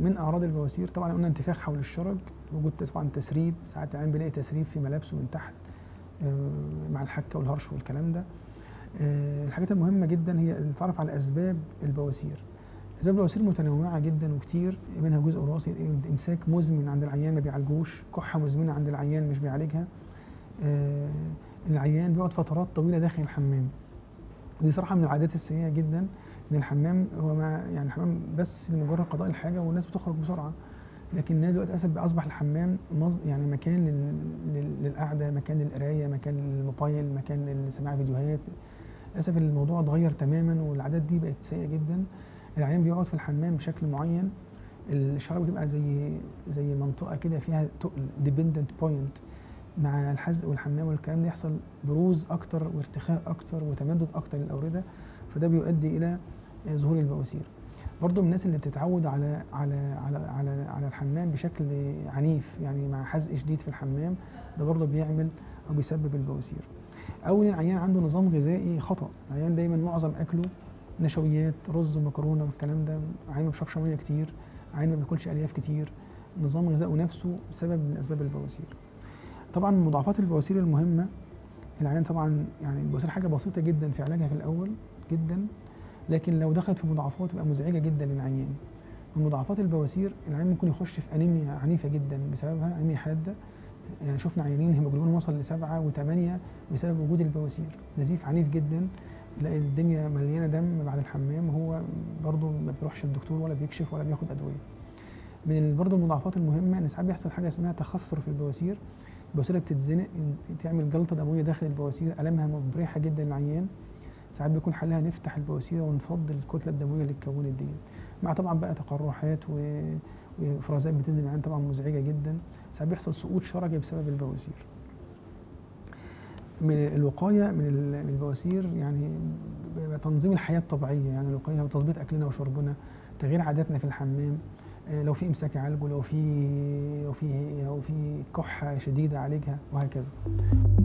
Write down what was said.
من اعراض البواسير طبعا قلنا انتفاخ حول الشرج وجود طبعا تسريب ساعات العين بيلاقي تسريب في ملابسه من تحت آه، مع الحكه والهرش والكلام ده آه، الحاجات المهمه جدا هي التعرف على اسباب البواسير اسباب البواسير متنوعه جدا وكتير منها جزء وراثي امساك مزمن عند العيان ما بيعالجوش كحه مزمنه عند العيان مش بيعالجها آه، العيان بيقعد فترات طويله داخل الحمام ودي صراحه من العادات السيئه جدا ان الحمام هو ما يعني الحمام بس لمجرد قضاء الحاجه والناس بتخرج بسرعه لكن الناس دلوقتي اسف اصبح الحمام مص- يعني مكان لل- لل- للقعده مكان للقرايه مكان للموبايل مكان لسماع فيديوهات للاسف الموضوع اتغير تماما والعادات دي بقت سيئه جدا العيان بيقعد في الحمام بشكل معين الشرج بتبقى زي زي منطقه كده فيها تقل ديبندنت بوينت مع الحزق والحمام والكلام ده يحصل بروز اكتر وارتخاء اكتر وتمدد اكتر للاورده فده بيؤدي الى ظهور البواسير برضو من الناس اللي بتتعود على على على على على الحمام بشكل عنيف يعني مع حزق شديد في الحمام ده برضو بيعمل او بيسبب البواسير او ان العيان عنده نظام غذائي خطا العيان دايما معظم اكله نشويات رز ومكرونه والكلام ده عيان ما بيشربش ميه كتير عيان ما بياكلش الياف كتير نظام غذائه نفسه سبب من اسباب البواسير طبعا مضاعفات البواسير المهمه العيان طبعا يعني البواسير حاجه بسيطه جدا في علاجها في الاول جدا لكن لو دخلت في مضاعفات تبقى مزعجه جدا للعيان من مضاعفات البواسير العيان ممكن يخش في انيميا عنيفه جدا بسببها انيميا حاده يعني شفنا عيانين هيموجلوبين وصل لسبعة وثمانية بسبب وجود البواسير نزيف عنيف جدا تلاقي الدنيا مليانه دم بعد الحمام وهو برضه ما بيروحش للدكتور ولا بيكشف ولا بياخد ادويه من برضه المضاعفات المهمه ان ساعات بيحصل حاجه اسمها تخثر في البواسير البواسير بتتزنق تعمل جلطه دمويه داخل البواسير المها مبرحه جدا للعيان ساعات بيكون حلها نفتح البواسير ونفض الكتله الدمويه اللي اتكونت ديت مع طبعا بقى تقرحات و... وافرازات بتنزل العين طبعا مزعجه جدا ساعات بيحصل سقوط شرجي بسبب البواسير من الوقايه من ال- من البواسير يعني بيبقى تنظيم الحياه الطبيعيه يعني الوقايه هو تظبيط اكلنا وشربنا تغيير عاداتنا في الحمام آه، لو في امساك يعالجه لو في لو في لو في كحه شديده عالجها وهكذا